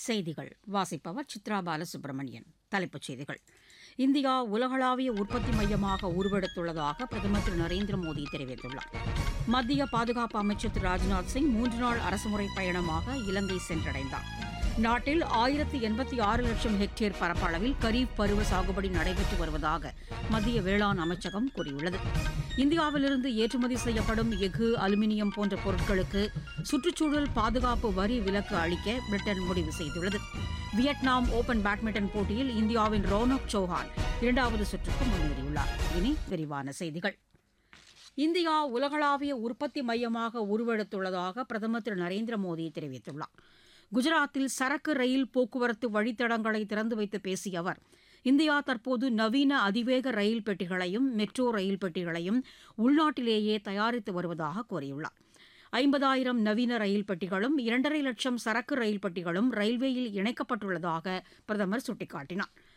செய்திகள் வாசிப்பவர் சித்ரா பாலசுப்ரமணியன் தலைப்புச் செய்திகள் இந்தியா உலகளாவிய உற்பத்தி மையமாக உருவெடுத்துள்ளதாக பிரதமர் திரு நரேந்திர மோடி தெரிவித்துள்ளார் மத்திய பாதுகாப்பு அமைச்சர் திரு ராஜ்நாத் சிங் மூன்று நாள் அரசுமுறை பயணமாக இலங்கை சென்றடைந்தார் நாட்டில் ஆயிரத்து எண்பத்தி ஆறு லட்சம் ஹெக்டேர் பரப்பளவில் கரீப் பருவ சாகுபடி நடைபெற்று வருவதாக மத்திய வேளாண் அமைச்சகம் கூறியுள்ளது இந்தியாவிலிருந்து ஏற்றுமதி செய்யப்படும் எஃகு அலுமினியம் போன்ற பொருட்களுக்கு சுற்றுச்சூழல் பாதுகாப்பு வரி விலக்கு அளிக்க பிரிட்டன் முடிவு செய்துள்ளது வியட்நாம் ஓபன் பேட்மிண்டன் போட்டியில் இந்தியாவின் ரோனக் சௌஹான் இரண்டாவது சுற்றுக்கு முன்னேறியுள்ளார் இனி விரிவான செய்திகள் இந்தியா உலகளாவிய உற்பத்தி மையமாக உருவெடுத்துள்ளதாக பிரதமர் திரு நரேந்திர மோடி தெரிவித்துள்ளார் குஜராத்தில் சரக்கு ரயில் போக்குவரத்து வழித்தடங்களை திறந்து வைத்து பேசிய அவர் இந்தியா தற்போது நவீன அதிவேக ரயில் பெட்டிகளையும் மெட்ரோ ரயில் பெட்டிகளையும் உள்நாட்டிலேயே தயாரித்து வருவதாக கூறியுள்ளார் ஐம்பதாயிரம் நவீன ரயில் பெட்டிகளும் இரண்டரை லட்சம் சரக்கு ரயில் பெட்டிகளும் ரயில்வேயில் இணைக்கப்பட்டுள்ளதாக பிரதமர் சுட்டிக்காட்டினார்